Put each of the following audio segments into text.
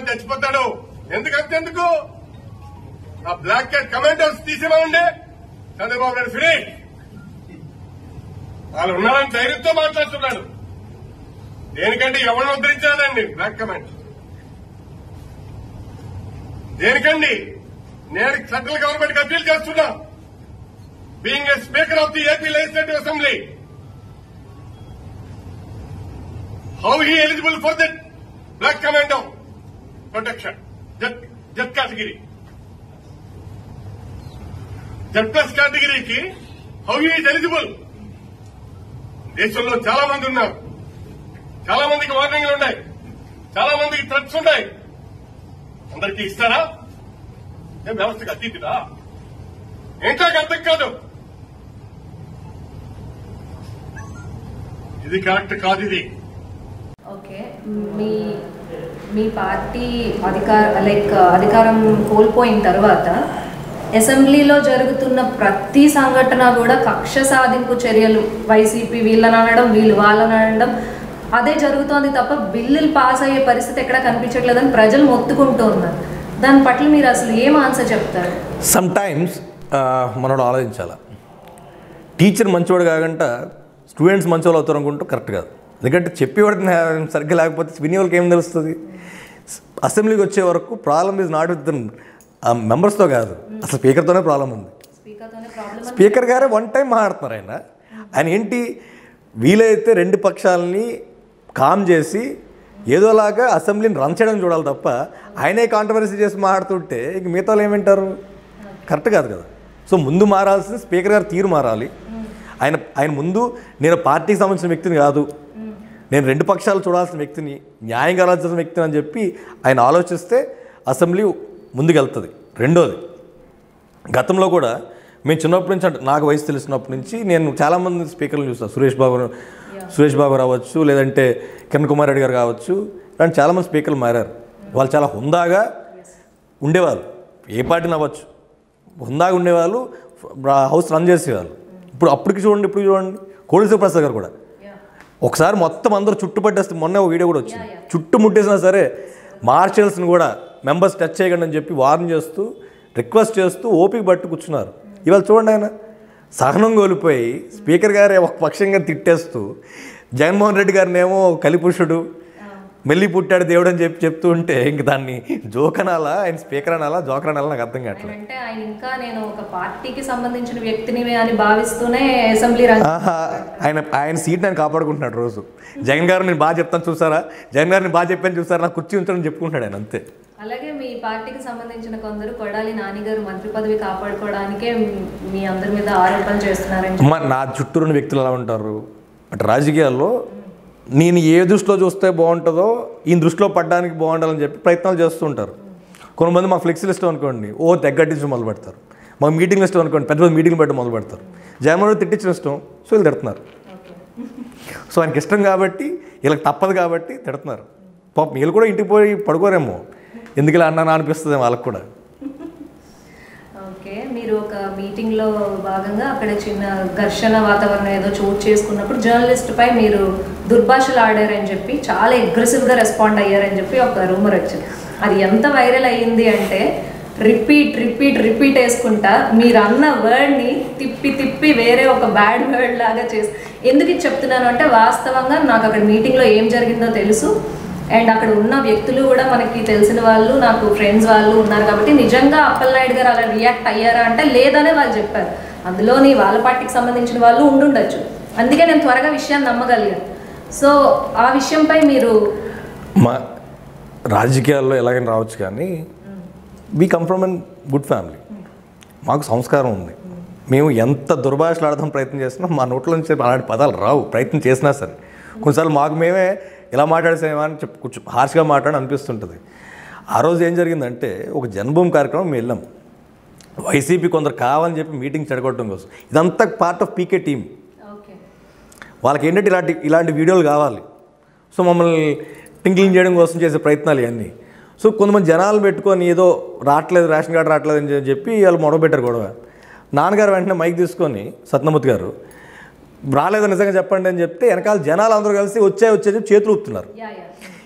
అని చచ్చిపోతాడు ఎందుకంటే ఎందుకు ఆ బ్లాక్ క్యాట్ కమాండర్స్ తీసేమండి చంద్రబాబు నాయుడు ఫినిష్ వాళ్ళు ఉన్నారని ధైర్యంతో మాట్లాడుతున్నాడు దేనికంటే ఎవరిని ఉద్ధరించాలండి బ్లాక్ కమాండ్ దేనికండి నేను సెంట్రల్ గవర్నమెంట్ కి అప్పీల్ చేస్తున్నా being a speaker of the AP legislative assembly how he eligible for that black commando protection Z Z category Z plus కేటగిరీకి హౌ హీ ఈజ్ ఎలిజిబుల్ దేశంలో చాలా మంది ఉన్నారు చాలా మందికి వార్నింగ్లు ఉన్నాయి చాలా మందికి థ్రెట్స్ ఉన్నాయి అందరికీ ఇస్తారా ఏం వ్యవస్థకు అతీతుడా ఏంటో నాకు అర్థం కాదు ఇది కరెక్ట్ కాదు ఇది ఓకే మీ మీ పార్టీ అధికార లైక్ అధికారం కోల్పోయిన తర్వాత అసెంబ్లీలో జరుగుతున్న ప్రతి సంఘటన కూడా కక్ష సాధింపు చర్యలు వైసీపీ వీళ్ళని అనడం వీళ్ళు వాళ్ళని అనడం అదే జరుగుతోంది తప్ప బిల్లులు పాస్ అయ్యే పరిస్థితి ఎక్కడ కనిపించట్లేదని ప్రజలు మొత్తుకుంటూ ఉన్నారు దాని పట్ల మీరు అసలు ఏం ఆన్సర్ చెప్తారు సమ్ టైమ్స్ మనోడు ఆలోచించాలి టీచర్ మంచివాడు కాకుండా స్టూడెంట్స్ మంచివాళ్ళు అవుతారు అనుకుంటూ కరెక్ట్ కాదు ఎందుకంటే చెప్పేవాడికి నా- సరిగ్గా లేకపోతే వినే వాళ్ళకి ఏం తెలుస్తుంది అసెంబ్లీకి వచ్చే వరకు ప్రాబ్లమ్ ఈజ్ నాట్ విత్ మెంబర్స్తో కాదు అసలు స్పీకర్తోనే ప్రాబ్లం ఉంది స్పీకర్తోనే ప్రాబ్లం స్పీకర్ గారే వన్ టైం మాట్లాడుతున్నారు ఆయన ఆయన ఏంటి వీలైతే రెండు పక్షాలని కామ్ చేసి ఏదోలాగా అసెంబ్లీని రన్ చేయడం చూడాలి తప్ప ఆయనే కాంట్రవర్సీ చేసి మాట్లాడుతుంటే ఇంక మిగతా వాళ్ళు ఏమంటారు కరెక్ట్ కాదు కదా సో ముందు మారాల్సింది స్పీకర్ గారు తీరు మారాలి ఆయన ఆయన ముందు నేను పార్టీకి సంబంధించిన వ్యక్తిని కాదు నేను రెండు పక్షాలు చూడాల్సిన వ్యక్తిని న్యాయంగా ఆలోచించిన వ్యక్తిని అని చెప్పి ఆయన ఆలోచిస్తే అసెంబ్లీ ముందుకెళ్తుంది రెండోది గతంలో కూడా మేము చిన్నప్పటి నుంచి అంటే నాకు వయసు తెలిసినప్పటి నుంచి నేను చాలామంది స్పీకర్లు చూస్తాను సురేష్ బాబు సురేష్ బాబు రావచ్చు లేదంటే కిరణ్ కుమార్ రెడ్డి గారు కావచ్చు ఇలాంటి చాలామంది స్పీకర్లు మారారు వాళ్ళు చాలా హుందాగా ఉండేవాళ్ళు ఏ పార్టీని అవ్వచ్చు హుందాగా ఉండేవాళ్ళు రా- హౌస్ రన్ చేసేవాళ్ళు ఇప్పుడు అప్పటికి చూడండి ఇప్పుడు చూడండి కోడి ప్రసాద్ గారు కూడా ఒకసారి మొత్తం అందరూ చుట్టుపట్టేస్తే మొన్న ఒక వీడియో కూడా వచ్చింది చుట్టుముట్టేసినా సరే మార్షల్స్ని కూడా మెంబర్స్ టచ్ చేయకండి అని చెప్పి వార్న్ చేస్తూ రిక్వెస్ట్ చేస్తూ ఓపిక పట్టు కూర్చున్నారు ఇవాళ చూడండి ఆయన సహనం కోల్పోయి స్పీకర్ గారే ఒక పక్షంగా తిట్టేస్తూ జగన్మోహన్ రెడ్డి గారిని ఏమో కలిపురుషుడు మెల్లి పుట్టాడు దేవుడు అని చెప్పి చెప్తూ ఉంటే ఇంక దాన్ని జోక్ అనాలా ఆయన స్పీకర్ అనాలా జోకర్ అనాలా నాకు అర్థం కావట్లేదు అంటే ఆయన ఇంకా నేను ఒక పార్టీకి సంబంధించిన వ్యక్తిని అని భావిస్తూనే అసెంబ్లీ రంగ ఆహా ఆయన ఆయన సీట్ నేను కాపాడుకుంటున్నాడు రోజు జగన్ గారు నేను బాగా చెప్తాను చూసారా జగన్ గారు నేను బాగా చెప్పాను చూసారా నాకు కుర్చీ ఉంచాలని చెప్పుకుంటాడు ఆయన అంతే అలాగే మీ పార్టీకి సంబంధించిన కొందరు కొడాలి నానిగారు మంత్రి పదవి కాపాడుకోవడానికే మీ- మీ అందరి మీద ఆరోపణలు చేస్తున్నారని అమ్మ నా చుట్టూ ఉన్న వ్యక్తులు ఎలా ఉంటారు అంటే రాజకీయాల్లో నేను ఏ దృష్టిలో చూస్తే బాగుంటుందో ఈ దృష్టిలో పడడానికి బాగుండాలని చెప్పి ప్రయత్నాలు చేస్తూ ఉంటారు కొంతమంది మా ఫ్లెక్సీ లిస్ట్ అనుకోండి ఓ తెగ్గట్టించడం మొదలు పెడతారు మా మీటింగ్ లిస్ట్ అనుకోండి పెద్ద పెద్ద మీటింగ్ పెట్టడం మొదలు పెడతారు జగన్మోహన్ రెడ్డి తిట్టించిన ఇష్టం సో వీళ్ళు తిడుతున్నారు సో ఆయనకి ఇష్టం కాబట్టి వీళ్ళకి తప్పదు కాబట్టి తిడుతున్నారు పాపం వీళ్ళు కూడా ఇంటికి పోయి పడుకోరేమో ఎందుకు ఇలా అన్నా అనిపిస్తుంది వాళ్ళకి కూడా ఓకే మీరు ఒక మీటింగ్లో భాగంగా అక్కడ చిన్న ఘర్షణ వాతావరణం ఏదో చోటు చేసుకున్నప్పుడు జర్నలిస్ట్ పై మీరు దుర్భాషలు ఆడారని చెప్పి చాలా అగ్రెసివ్గా రెస్పాండ్ అయ్యారని చెప్పి ఒక రూమర్ వచ్చింది అది ఎంత వైరల్ అయ్యింది అంటే రిపీట్ రిపీట్ రిపీట్ వేసుకుంటా మీరు అన్న వర్డ్ని తిప్పి తిప్పి వేరే ఒక బ్యాడ్ వర్డ్ లాగా చేసి ఎందుకు ఇది చెప్తున్నాను అంటే వాస్తవంగా నాకు అక్కడ మీటింగ్లో ఏం జరిగిందో తెలుసు అండ్ అక్కడ ఉన్న వ్యక్తులు కూడా మనకి తెలిసిన వాళ్ళు నాకు ఫ్రెండ్స్ వాళ్ళు ఉన్నారు కాబట్టి నిజంగా అప్పలనాయుడు గారు అలా రియాక్ట్ అయ్యారా అంటే లేదనే వాళ్ళు చెప్పారు అందులోని వాళ్ళ పార్టీకి సంబంధించిన వాళ్ళు ఉండుండొచ్చు అందుకే నేను త్వరగా విషయాన్ని నమ్మగలిగాను సో ఆ విషయంపై మీరు మా రాజకీయాల్లో ఎలాగైనా రావచ్చు కానీ we come from an good family మాకు సంస్కారం ఉంది మేము ఎంత దుర్భాషలు ఆడదాం ప్రయత్నం చేసినా మా నోట్ల నుంచి అలాంటి పదాలు రావు ప్రయత్నం చేసినా సరే కొన్నిసార్లు మాకు మేమే ఇలా మాట్లాడేసేమా అని చెప్పి కొంచెం హార్ష్గా మాట్లాడి అనిపిస్తుంటుంది ఆ రోజు ఏం జరిగిందంటే ఒక జన్మభూమి కార్యక్రమం మేము వెళ్ళాం వైసీపీ కొందరు కావాలని చెప్పి మీటింగ్ చెడగొట్టడం కోసం ఇదంతా part of PK team okay వాళ్ళకి ఏంటంటే ఇలాంటి ఇలాంటి వీడియోలు కావాలి సో మమ్మల్ని టింకిలింగ్ చేయడం కోసం చేసే ప్రయత్నాలు ఇవన్నీ సో కొంతమంది జనాలు పెట్టుకొని ఏదో రావట్లేదు రేషన్ కార్డు రావట్లేదు అని చెప్పి వాళ్ళు మొదలు పెట్టారు గొడవ నాన్నగారు వెంటనే మైక్ తీసుకొని సత్యమూర్తి గారు రాలేదు నిజంగా చెప్పండి అని చెప్తే వెనకాల జనాలు అందరూ కలిసి వచ్చాయి వచ్చే చెప్పి చేతులు ఊపుతున్నారు యా యా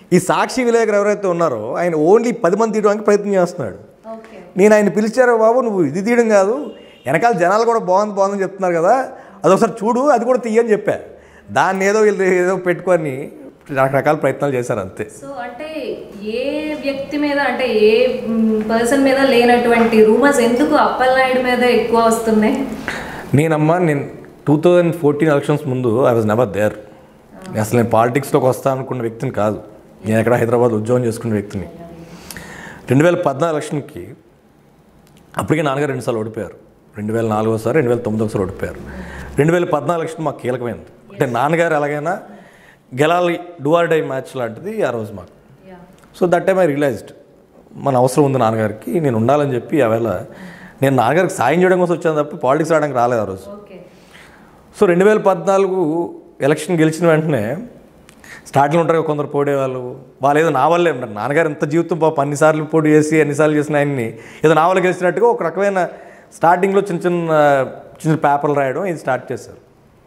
ఈ సాక్షి విలేకరు ఎవరైతే ఉన్నారో ఆయన ఓన్లీ పది మంది తీయడానికి ప్రయత్నం చేస్తున్నాడు ఓకే నేను ఆయన పిలిచారు బాబు నువ్వు ఇది తీయడం కాదు వెనకాల జనాలు కూడా బాగుంది బాగుందని చెప్తున్నారు కదా అదొకసారి చూడు అది కూడా తీయని చెప్పా దాన్ని ఏదో వీళ్ళు ఏదో పెట్టుకొని రకరకాల ప్రయత్నాలు చేశారు అంతే సో అంటే ఏ వ్యక్తి మీద అంటే ఏ పర్సన్ మీద లేనటువంటి రూమర్స్ ఎందుకు అప్పలనాయుడు మీద ఎక్కువ వస్తున్నాయి నేనమ్మా నేను టూ థౌజండ్ ఫోర్టీన్ ఎలక్షన్స్ ముందు ఐ వాజ్ నెవర్ దేర్ అసలు నేను పాలిటిక్స్లోకి వస్తా అనుకున్న వ్యక్తిని కాదు నేను ఎక్కడ హైదరాబాద్ ఉద్యోగం చేసుకున్న వ్యక్తిని రెండు వేల పద్నాలుగు ఎలక్షన్కి అప్పటికే నాన్నగారు రెండుసార్లు ఓడిపోయారు రెండు వేల నాలుగోసారి రెండు వేల తొమ్మిదోసారి ఓడిపోయారు రెండు వేల పద్నాలుగు ఎలక్షన్ మాకు కీలకమైనది అంటే నాన్నగారు ఎలాగైనా గెలాలి డూఆర్ డై మ్యాచ్ లాంటిది ఆ రోజు మాకు so that time I realised మన అవసరం ఉంది నాన్నగారికి నేను ఉండాలని చెప్పి ఆవేళ నేను నాన్నగారికి సాయం చేయడం కోసం వచ్చాను తప్ప పాలిటిక్స్ ఆడడానికి రాలేదు ఆ రోజు ఓకే సో రెండు వేల పద్నాలుగు ఎలక్షన్ గెలిచిన వెంటనే స్టార్టింగ్ ఉంటారు కదా కొందరు పోడేవాళ్ళు వాళ్ళు ఏదో నా వల్లే ఉంటారు నాన్నగారు ఎంత జీవితం పాప అన్నిసార్లు పోటీ చేసి అన్నిసార్లు చేసిన ఆయన్ని ఏదో నా వల్ల గెలిచినట్టుగా ఒక రకమైన స్టార్టింగ్లో చిన్న చిన్న చిన్న పేపర్లు రాయడం ఇది స్టార్ట్ చేశారు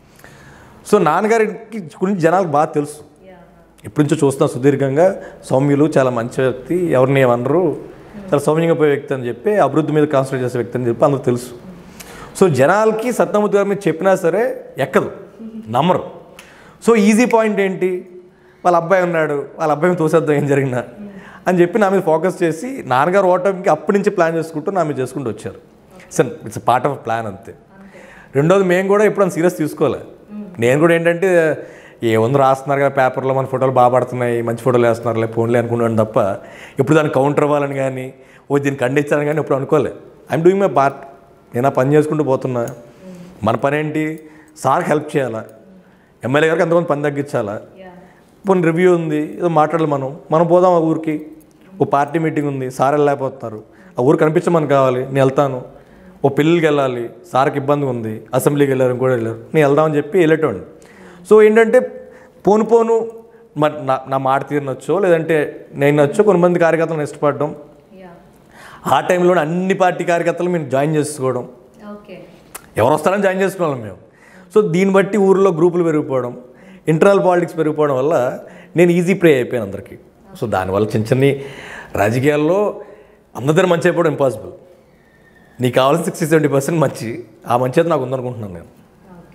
సో నాన్నగారికి గురించి జనాలకు బాగా తెలుసు ఎప్పటి నుంచో చూస్తున్నాం సుదీర్ఘంగా సౌమ్యులు చాలా మంచి వ్యక్తి ఎవరిని ఏమనరు చాలా సౌమ్యంగా పోయే వ్యక్తి అని చెప్పి అభివృద్ధి మీద కాన్సన్ట్రేట్ చేసే వ్యక్తి అని చెప్పి అందరూ తెలుసు సో జనాలకి సత్యమూర్తి గారి మీద చెప్పినా సరే ఎక్కదు నమ్మరు సో ఈజీ పాయింట్ ఏంటి వాళ్ళ అబ్బాయి ఉన్నాడు వాళ్ళ అబ్బాయిని తోసేద్దాం ఏం జరిగినా అని చెప్పి నా మీద ఫోకస్ చేసి నాన్నగారు ఓటమికి అప్పటి నుంచి ప్లాన్ చేసుకుంటూ నా మీద చేసుకుంటూ వచ్చారు it's it's part of plan అంతే రెండోది మేము కూడా ఎప్పుడైనా సీరియస్ తీసుకోలే నేను కూడా ఏంటంటే ఏముంది రాస్తున్నారు కదా పేపర్లో మన ఫోటోలు బాగా పడుతున్నాయి మంచి ఫోటోలు వేస్తున్నారులే ఫోన్లే అనుకున్నాను తప్ప ఇప్పుడు దాన్ని కౌంటర్ అవ్వాలని కానీ ఓ దీన్ని ఖండించాలని కానీ ఎప్పుడు అనుకోలే ఐఎమ్ డూయింగ్ మై పార్ట్ నేను ఆ పని చేసుకుంటూ పోతున్నా మన పని ఏంటి సార్కి హెల్ప్ చేయాలా ఎమ్మెల్యే గారికి ఎంతమంది పని తగ్గించాలా పోనీ రివ్యూ ఉంది ఏదో మాట్లాడాలి మనం మనం పోదాం ఆ ఊరికి ఓ పార్టీ మీటింగ్ ఉంది సార్ వెళ్ళలేకపోతున్నారు ఆ ఊరు కనిపించమని కావాలి నేను వెళ్తాను ఓ పెళ్ళికి వెళ్ళాలి సార్కి ఇబ్బంది ఉంది అసెంబ్లీకి వెళ్ళారు ఇంకోటి వెళ్ళారు నేను వెళ్దామని చెప్పి వెళ్ళేటోండి సో ఏంటంటే పోను పోను మరి నా నా మాట తీరినొచ్చో లేదంటే నేను నచ్చో కొంతమంది కార్యకర్తలను ఇష్టపడడం ఆ టైంలో అన్ని పార్టీ కార్యకర్తలు మేము జాయిన్ చేసుకోవడం ఓకే ఎవరు వస్తారని జాయిన్ చేసుకున్నాం మేము సో దీన్ని బట్టి ఊరిలో గ్రూపులు పెరిగిపోవడం ఇంటర్నల్ పాలిటిక్స్ పెరిగిపోవడం వల్ల నేను ఈజీ ప్రే అయిపోయాను అందరికీ సో దానివల్ల చిన్న చిన్ని రాజకీయాల్లో అందరి మంచి అయిపోవడం ఇంపాసిబుల్ నీకు కావాల్సిన సిక్స్టీ సెవెంటీ పర్సెంట్ మంచి ఆ మంచి అయితే నాకు ఉందనుకుంటున్నాను నేను